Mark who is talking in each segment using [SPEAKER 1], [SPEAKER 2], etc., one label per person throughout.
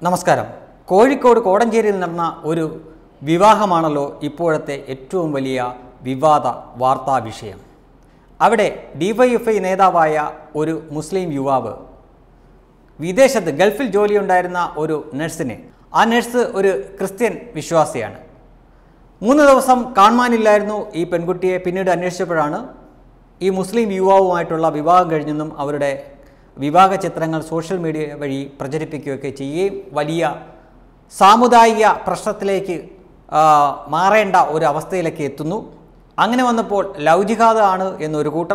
[SPEAKER 1] നമസ്കാരം കോഴിക്കോട് കോടഞ്ചേരിയിൽ നടന്ന ഒരു വിവാഹമാണല്ലോ ഇപ്പോഴത്തെ ഏറ്റവും വലിയ വിവാദ വാർത്താ വിഷയം അവിടെ ഡിവൈഎഫ്ഐ നേതാവായ ഒരു മുസ്ലിം യുവാവ് വിദേശത്ത് ഗൾഫിൽ ജോലിയുണ്ടായിരുന്ന ഒരു നഴ്സിനെ ആ നഴ്സ് ഒരു ക്രിസ്ത്യൻ വിശ്വാസിയാണ് മൂന്ന് ദിവസം കാണുവാനില്ലായിരുന്നു ഈ പെൺകുട്ടിയെ പിന്നീട് അന്വേഷിച്ചപ്പോഴാണ് ഈ മുസ്ലിം യുവാവുമായിട്ടുള്ള വിവാഹം കഴിഞ്ഞെന്നും അവരുടെ വിവാഹ ചിത്രങ്ങൾ സോഷ്യൽ മീഡിയ വഴി പ്രചരിപ്പിക്കുകയൊക്കെ ചെയ്യുകയും വലിയ സാമുദായിക പ്രശ്നത്തിലേക്ക് ആ, മാറേണ്ട ഒരു അവസ്ഥയിലേക്ക് എത്തുന്നു അങ്ങനെ വന്നപ്പോൾ ലവ് ജിഹാദ് ആണ് എന്നൊരു കൂട്ടർ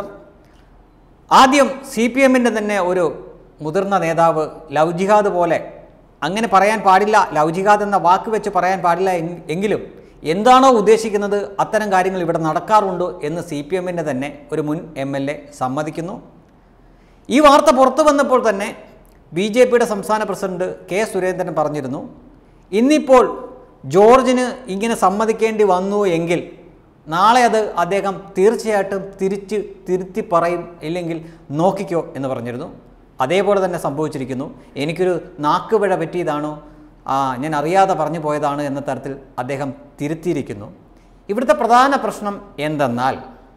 [SPEAKER 1] ആദ്യം സി പി എമ്മിൻ്റെ തന്നെ ഒരു മുതിർന്ന നേതാവ് ലവ് ജിഹാദ് പോലെ അങ്ങനെ പറയാൻ പാടില്ല ലവ് ജിഹാദ് എന്ന വാക്ക് വെച്ച് പറയാൻ പാടില്ല എങ്- എങ്കിലും എന്താണോ ഉദ്ദേശിക്കുന്നത് അത്തരം കാര്യങ്ങൾ ഇവിടെ നടക്കാറുണ്ട് എന്ന് സി പി എമ്മിൻ്റെ തന്നെ ഒരു മുൻ എം എൽ എ സമ്മതിക്കുന്നു ഈ വാർത്ത പുറത്തു വന്നപ്പോൾ തന്നെ ബി ജെ പിയുടെ സംസ്ഥാന പ്രസിഡന്റ് കെ സുരേന്ദ്രൻ പറഞ്ഞിരുന്നു ഇന്നിപ്പോൾ ജോർജിന് ഇങ്ങനെ സമ്മതിക്കേണ്ടി വന്നു എങ്കിൽ നാളെ അത് അദ്ദേഹം തീർച്ചയായിട്ടും തിരിച്ച് തിരുത്തി പറയും ഇല്ലെങ്കിൽ നോക്കിക്കോ എന്ന് പറഞ്ഞിരുന്നു അതേപോലെ തന്നെ സംഭവിച്ചിരിക്കുന്നു എനിക്കൊരു നാക്കുപിഴ പറ്റിയതാണോ ആ, ഞാൻ അറിയാതെ പറഞ്ഞു പോയതാണ് എന്ന തരത്തിൽ അദ്ദേഹം തിരുത്തിയിരിക്കുന്നു ഇവിടുത്തെ പ്രധാന പ്രശ്നം എന്തെന്നാൽ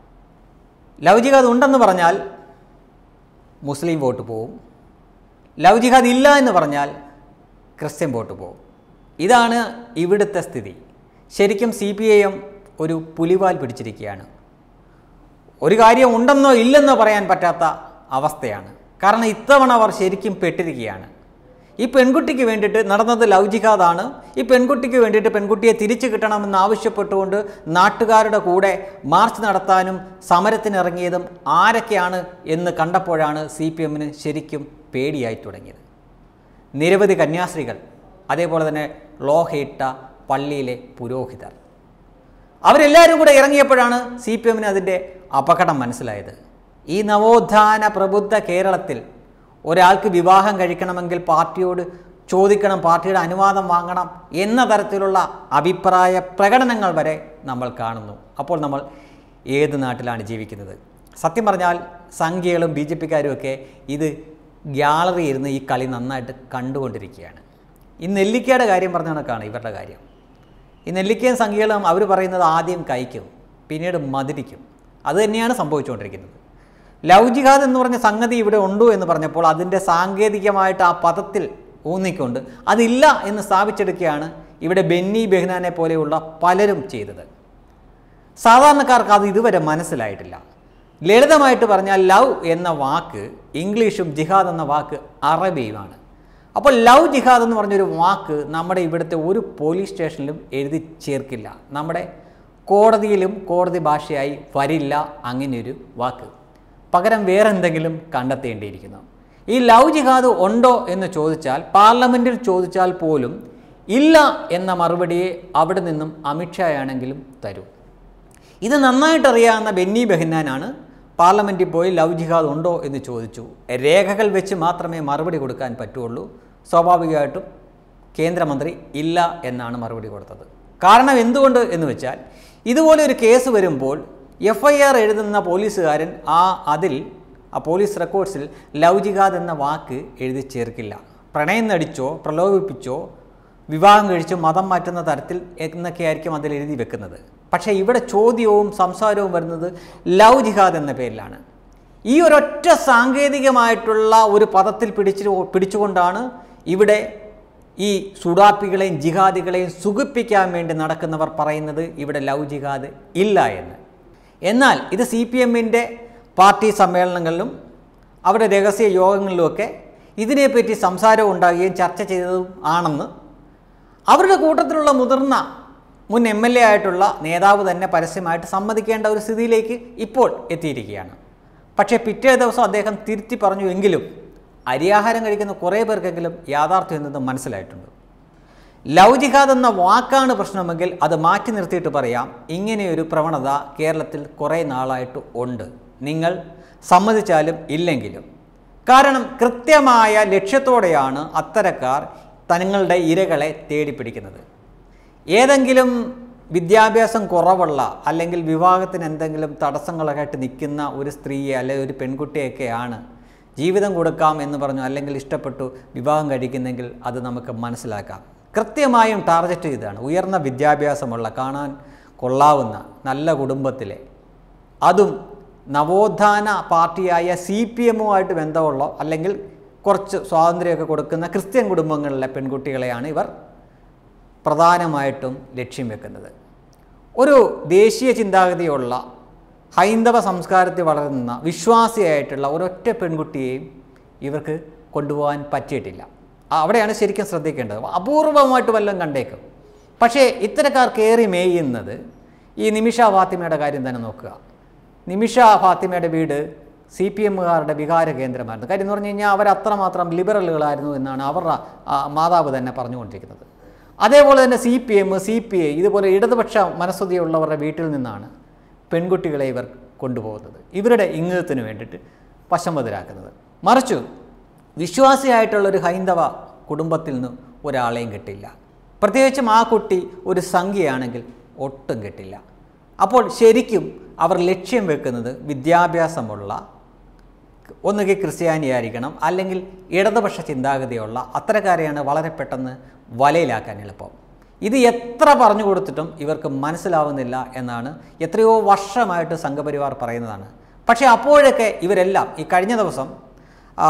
[SPEAKER 1] ലവ് ജിഹാദ് ഉണ്ടെന്ന് പറഞ്ഞാൽ മുസ്ലിം വോട്ട് പോവും ലവ് ജിഹാദ് ഇല്ല എന്ന് പറഞ്ഞാൽ ക്രിസ്ത്യൻ വോട്ട് പോവും ഇതാണ് ഇവിടുത്തെ സ്ഥിതി ശരിക്കും സി പി ഐ എം ഒരു പുലിവാൽ പിടിച്ചിരിക്കുകയാണ് ഒരു കാര്യം ഉണ്ടെന്നോ ഇല്ലെന്നോ പറയാൻ പറ്റാത്ത അവസ്ഥയാണ് കാരണം ഇത്തവണ അവർ ശരിക്കും പെട്ടിരിക്കുകയാണ് ഈ പെൺകുട്ടിക്ക് വേണ്ടിയിട്ട് നടന്നത് ലവ് ജിഹാദാണ് ഈ പെൺകുട്ടിക്ക് വേണ്ടിയിട്ട് പെൺകുട്ടിയെ തിരിച്ചു കിട്ടണമെന്ന് ആവശ്യപ്പെട്ടുകൊണ്ട് നാട്ടുകാരുടെ കൂടെ മാർച്ച് നടത്താനും സമരത്തിനിറങ്ങിയതും ആരൊക്കെയാണ് എന്ന് കണ്ടപ്പോഴാണ് സി പി എമ്മിന് ശരിക്കും പേടിയായി തുടങ്ങിയത് നിരവധി കന്യാസ്ത്രീകൾ അതേപോലെ തന്നെ ലോഹയിട്ട പള്ളിയിലെ പുരോഹിതർ അവരെല്ലാവരും കൂടെ ഇറങ്ങിയപ്പോഴാണ് സി പി എമ്മിന് അതിൻ്റെ അപകടം മനസ്സിലായത് ഈ നവോത്ഥാന പ്രബുദ്ധ കേരളത്തിൽ ഒരാൾക്ക് വിവാഹം കഴിക്കണമെങ്കിൽ പാർട്ടിയോട് ചോദിക്കണം പാർട്ടിയുടെ അനുവാദം വാങ്ങണം എന്ന തരത്തിലുള്ള അഭിപ്രായ പ്രകടനങ്ങൾ വരെ നമ്മൾ കാണുന്നു അപ്പോൾ നമ്മൾ ഏത് നാട്ടിലാണ് ജീവിക്കുന്നത് സത്യം പറഞ്ഞാൽ സംഖ്യകളും ബി ജെ പിക്കാരും ഒക്കെ ഇത് ഗ്യാലറി ഇരുന്ന് ഈ കളി നന്നായിട്ട് കണ്ടുകൊണ്ടിരിക്കുകയാണ് ഈ നെല്ലിക്കയുടെ കാര്യം പറഞ്ഞ കണക്കാണ് ഇവരുടെ കാര്യം ഈ നെല്ലിക്കയും സംഖ്യകളും അവർ പറയുന്നത് ആദ്യം കഴിക്കും പിന്നീട് മതിരിക്കും അത് തന്നെയാണ് സംഭവിച്ചുകൊണ്ടിരിക്കുന്നത് ലവ് ജിഹാദ് എന്ന് പറഞ്ഞ സംഗതി ഇവിടെ ഉണ്ടോ എന്ന് പറഞ്ഞപ്പോൾ അതിൻ്റെ സാങ്കേതികമായിട്ട് ആ പദത്തിൽ ഊന്നിക്കൊണ്ട് അതില്ല എന്ന് സ്ഥാപിച്ചെടുക്കുകയാണ് ഇവിടെ ബെന്നി ബെഹ്നാനെ പോലെയുള്ള പലരും ചെയ്തത് സാധാരണക്കാർക്ക് അത് ഇതുവരെ മനസ്സിലായിട്ടില്ല ലളിതമായിട്ട് പറഞ്ഞാൽ ലവ് എന്ന വാക്ക് ഇംഗ്ലീഷും ജിഹാദ് എന്ന വാക്ക് അറബിയുമാണ് അപ്പോൾ ലവ് ജിഹാദ് എന്ന് പറഞ്ഞൊരു വാക്ക് നമ്മുടെ ഇവിടുത്തെ ഒരു പോലീസ് സ്റ്റേഷനിലും എഴുതി ചേർക്കില്ല നമ്മുടെ കോടതിയിലും കോടതി ഭാഷയായി വരില്ല അങ്ങനെയൊരു വാക്ക് പകരം വേറെ എന്തെങ്കിലും കണ്ടെത്തേണ്ടിയിരിക്കുന്നു ഈ ലവ് ജിഹാദ് ഉണ്ടോ എന്ന് ചോദിച്ചാൽ പാർലമെൻറ്റിൽ ചോദിച്ചാൽ പോലും ഇല്ല എന്ന മറുപടിയെ അവിടെ നിന്നും അമിത്ഷായാണെങ്കിലും തരൂ ഇത് നന്നായിട്ട് അറിയാവുന്ന ബെന്നി ബെഹന്നാനാണ് പാർലമെൻറ്റിൽ പോയി ലവ് ജിഹാദ് ഉണ്ടോ എന്ന് ചോദിച്ചു രേഖകൾ വെച്ച് മാത്രമേ മറുപടി കൊടുക്കാൻ പറ്റുള്ളൂ സ്വാഭാവികമായിട്ടും കേന്ദ്രമന്ത്രി ഇല്ല എന്നാണ് മറുപടി കൊടുത്തത് കാരണം എന്തുകൊണ്ട് എന്ന് വെച്ചാൽ ഇതുപോലെ ഒരു കേസ് വരുമ്പോൾ എഫ് ഐ ആർ എഴുതുന്ന പോലീസുകാരൻ ആ അതിൽ ആ പോലീസ് റെക്കോർഡ്സിൽ ലവ് ജിഹാദ് എന്ന വാക്ക് എഴുതി ചേർക്കില്ല പ്രണയം നടിച്ചോ പ്രലോഭിപ്പിച്ചോ വിവാഹം കഴിച്ച് മതം മാറ്റുന്ന തരത്തിൽ എന്നൊക്കെ ആയിരിക്കും അതിൽ എഴുതി വെക്കുന്നത് പക്ഷേ ഇവിടെ ചോദ്യവും സംസാരവും വരുന്നത് ലവ് ജിഹാദ് എന്ന പേരിലാണ് ഈ ഒരൊറ്റ സാങ്കേതികമായിട്ടുള്ള ഒരു പദത്തിൽ പിടിച്ചു പിടിച്ചുകൊണ്ടാണ് ഇവിടെ ഈ സുഡാപ്പികളെയും ജിഹാദികളെയും സുഖിപ്പിക്കാൻ വേണ്ടി നടക്കുന്നവർ പറയുന്നത് ഇവിടെ ലവ് ജിഹാദ് ഇല്ല എന്ന് എന്നാൽ ഇത് സി പി എമ്മിൻ്റെ പാർട്ടി സമ്മേളനങ്ങളിലും അവരുടെ രഹസ്യ യോഗങ്ങളിലുമൊക്കെ ഇതിനെപ്പറ്റി സംസാരം ഉണ്ടാകുകയും ചർച്ച ചെയ്തതും ആണെന്ന് അവരുടെ കൂട്ടത്തിലുള്ള മുതിർന്ന മുൻ എം എൽ എ ആയിട്ടുള്ള നേതാവ് തന്നെ പരസ്യമായിട്ട് സമ്മതിക്കേണ്ട ഒരു സ്ഥിതിയിലേക്ക് ഇപ്പോൾ എത്തിയിരിക്കുകയാണ് പക്ഷേ പിറ്റേ ദിവസം അദ്ദേഹം തിരുത്തി പറഞ്ഞു എങ്കിലും അരിയാഹാരം കഴിക്കുന്ന കുറേ പേർക്കെങ്കിലും യാഥാർത്ഥ്യം എന്തെന്ന് മനസ്സിലായിട്ടുണ്ട് ലവ് ജിഹാദ് എന്ന വാക്കാണ് പ്രശ്നമെങ്കിൽ അത് മാറ്റി നിർത്തിയിട്ട് പറയാം ഇങ്ങനെയൊരു പ്രവണത കേരളത്തിൽ കുറേ നാളായിട്ട് ഉണ്ട് നിങ്ങൾ സമ്മതിച്ചാലും ഇല്ലെങ്കിലും കാരണം കൃത്യമായ ലക്ഷ്യത്തോടെയാണ് അത്തരക്കാർ തങ്ങളുടെ ഇരകളെ തേടിപ്പിടിക്കുന്നത് ഏതെങ്കിലും വിദ്യാഭ്യാസം കുറവുള്ള അല്ലെങ്കിൽ വിവാഹത്തിന് എന്തെങ്കിലും തടസ്സങ്ങളൊക്കെ ആയിട്ട് നിൽക്കുന്ന ഒരു സ്ത്രീയെ അല്ലെങ്കിൽ ഒരു പെൺകുട്ടിയൊക്കെയാണ് ജീവിതം കൊടുക്കാം എന്ന് പറഞ്ഞു അല്ലെങ്കിൽ ഇഷ്ടപ്പെട്ടു വിവാഹം കഴിക്കുന്നെങ്കിൽ അത് നമുക്ക് മനസ്സിലാക്കാം കൃത്യമായും ടാർഗറ്റ് ചെയ്താണ് ഉയർന്ന വിദ്യാഭ്യാസമുള്ള കാണാൻ കൊള്ളാവുന്ന നല്ല കുടുംബത്തിലെ അതും നവോത്ഥാന പാർട്ടിയായ സി പി എമ്മുമായിട്ട് ബന്ധമുള്ള അല്ലെങ്കിൽ കുറച്ച് സ്വാതന്ത്ര്യമൊക്കെ കൊടുക്കുന്ന ക്രിസ്ത്യൻ കുടുംബങ്ങളിലെ പെൺകുട്ടികളെയാണ് ഇവർ പ്രധാനമായിട്ടും ലക്ഷ്യം വെക്കുന്നത് ഒരു ദേശീയ ചിന്താഗതിയുള്ള ഹൈന്ദവ സംസ്കാരത്തിൽ വളരുന്ന വിശ്വാസിയായിട്ടുള്ള ഒരൊറ്റ പെൺകുട്ടിയെയും ഇവർക്ക് കൊണ്ടുപോകാൻ പറ്റിയിട്ടില്ല ആ, അവിടെയാണ് ശരിക്കും ശ്രദ്ധിക്കേണ്ടത് അപൂർവമായിട്ട് വല്ലതും കണ്ടേക്കും പക്ഷേ ഇത്തരക്കാർ കയറി മേയുന്നത് ഈ നിമിഷ ഫാത്തിമയുടെ കാര്യം തന്നെ നോക്കുക നിമിഷ ഫാത്തിമയുടെ വീട് സി പി എമ്മുകാരുടെ വികാര കേന്ദ്രമായിരുന്നു കാര്യം എന്ന് പറഞ്ഞു കഴിഞ്ഞാൽ അവർ അത്രമാത്രം ലിബറലുകളായിരുന്നു എന്നാണ് അവരുടെ ആ, മാതാവ് തന്നെ പറഞ്ഞുകൊണ്ടിരിക്കുന്നത് അതേപോലെ തന്നെ C P M C P I ഇതുപോലെ ഇടതുപക്ഷ മനസ്സുതിയുള്ളവരുടെ വീട്ടിൽ നിന്നാണ് പെൺകുട്ടികളെ ഇവർ കൊണ്ടുപോകുന്നത് ഇവരുടെ ഇംഗിതത്തിന് വേണ്ടിയിട്ട് വശംവതരാക്കുന്നത് മറിച്ചു വിശ്വാസിയായിട്ടുള്ള ഒരു ഹൈന്ദവ കുടുംബത്തിൽ നിന്ന് ഒരാളെയും കിട്ടില്ല പ്രത്യേകിച്ചും ആ കുട്ടി ഒരു സംഖ്യയാണെങ്കിൽ ഒട്ടും കിട്ടില്ല അപ്പോൾ ശരിക്കും അവർ ലക്ഷ്യം വെക്കുന്നത് വിദ്യാഭ്യാസമുള്ള ഒന്നുകിൽ ക്രിസ്ത്യാനിയായിരിക്കണം അല്ലെങ്കിൽ ഇടതുപക്ഷ ചിന്താഗതിയുള്ള അത്തരക്കാരെയാണ് വളരെ പെട്ടെന്ന് വലയിലാക്കാൻ എളുപ്പം ഇത് എത്ര പറഞ്ഞു കൊടുത്തിട്ടും ഇവർക്ക് മനസ്സിലാവുന്നില്ല എന്നാണ് എത്രയോ വർഷമായിട്ട് സംഘപരിവാർ പറയുന്നതാണ് പക്ഷേ അപ്പോഴൊക്കെ ഇവരെല്ലാം ഈ കഴിഞ്ഞ ദിവസം ആ,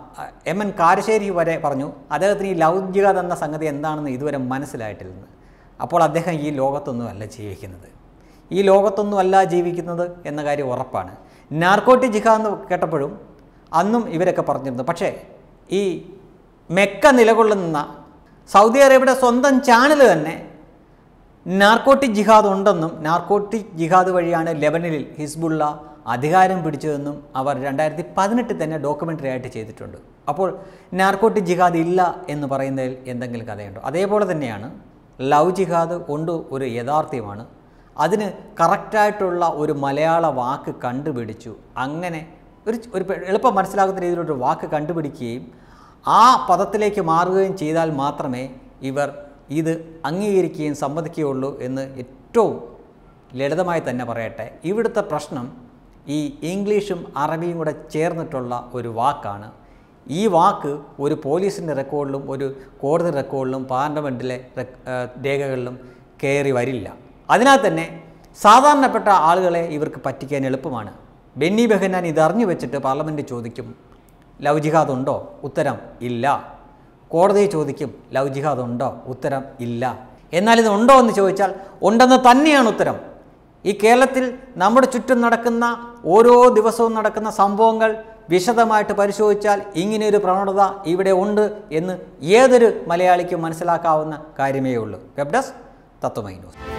[SPEAKER 1] എം എൻ കാരശ്ശേരി വരെ പറഞ്ഞു അദ്ദേഹത്തിന് ഈ ലൗകികത എന്ന സംഗതി എന്താണെന്ന് ഇതുവരെ മനസ്സിലായിട്ടില്ലെന്ന് അപ്പോൾ അദ്ദേഹം ഈ ലോകത്തൊന്നുമല്ല ജീവിക്കുന്നത് ഈ ലോകത്തൊന്നുമല്ല ജീവിക്കുന്നത് എന്ന കാര്യം ഉറപ്പാണ് നാർക്കോട്ടി ജിഹ എന്ന് കേട്ടപ്പോഴും അന്നും ഇവരൊക്കെ പറഞ്ഞിരുന്നു പക്ഷേ ഈ മെക്ക നിലകൊള്ളുന്ന സൗദി അറേബ്യയുടെ സ്വന്തം ചാനൽ തന്നെ നാർക്കോട്ടിക് ജിഹാദ് ഉണ്ടെന്നും നാർക്കോട്ടിക് ജിഹാദ് വഴിയാണ് ലെബനനിൽ ഹിസ്ബുള്ള അധികാരം പിടിച്ചതെന്നും അവർ രണ്ടായിരത്തി പതിനെട്ടിൽ തന്നെ ഡോക്യുമെൻ്ററി ആയിട്ട് ചെയ്തിട്ടുണ്ട് അപ്പോൾ നാർക്കോട്ടിക് ജിഹാദ് ഇല്ല എന്ന് പറയുന്നതിൽ എന്തെങ്കിലും കഥയുണ്ടോ അതേപോലെ തന്നെയാണ് ലവ് ജിഹാദ് കൊണ്ട് ഒരു യാഥാർത്ഥ്യമാണ് അതിന് കറക്റ്റായിട്ടുള്ള ഒരു മലയാള വാക്ക് കണ്ടുപിടിച്ചു അങ്ങനെ ഒരു ഒരു പെ- എളുപ്പം മനസ്സിലാകുന്ന രീതിയിലൊരു വാക്ക് കണ്ടുപിടിക്കുകയും ആ പദത്തിലേക്ക് മാറുകയും ചെയ്താൽ മാത്രമേ ഇവർ ഇത് അംഗീകരിക്കുകയും സമ്മതിക്കുകയുള്ളൂ എന്ന് ഏറ്റവും ലളിതമായി തന്നെ പറയട്ടെ ഇവിടുത്തെ പ്രശ്നം ഈ ഇംഗ്ലീഷും അറബിയും കൂടെ ചേർന്നിട്ടുള്ള ഒരു വാക്കാണ് ഈ വാക്ക് ഒരു പോലീസിൻ്റെ റെക്കോർഡിലും ഒരു കോടതി റെക്കോർഡിലും പാർലമെൻറ്റിലെ റെക്- ആ, രേഖകളിലും കയറി വരില്ല അതിനാൽ തന്നെ സാധാരണപ്പെട്ട ആളുകളെ ഇവർക്ക് പറ്റിക്കാൻ എളുപ്പമാണ് ബെന്നി ബെഹനാൻ ഇതറിഞ്ഞു വെച്ചിട്ട് പാർലമെൻറ്റ് ചോദിക്കും ലവ് ജിഹാദ് ഉണ്ടോ ഉത്തരം ഇല്ല കോടതി ചോദിക്കും ലവ് ജിഹാദ് ഉണ്ടോ ഉത്തരം ഇല്ല എന്നാൽ ഇത് ഉണ്ടോ എന്ന് ചോദിച്ചാൽ ഉണ്ടെന്ന് തന്നെയാണ് ഉത്തരം ഈ കേരളത്തിൽ നമ്മുടെ ചുറ്റും നടക്കുന്ന ഓരോ ദിവസവും നടക്കുന്ന സംഭവങ്ങൾ വിശദമായിട്ട് പരിശോധിച്ചാൽ ഇങ്ങനെയൊരു പ്രവണത ഇവിടെ ഉണ്ട് എന്ന് ഏതൊരു മലയാളിക്കും മനസ്സിലാക്കാവുന്ന കാര്യമേ ഉള്ളൂ വെബ് ഡെസ്ക് തത്വമൈ ന്യൂസ്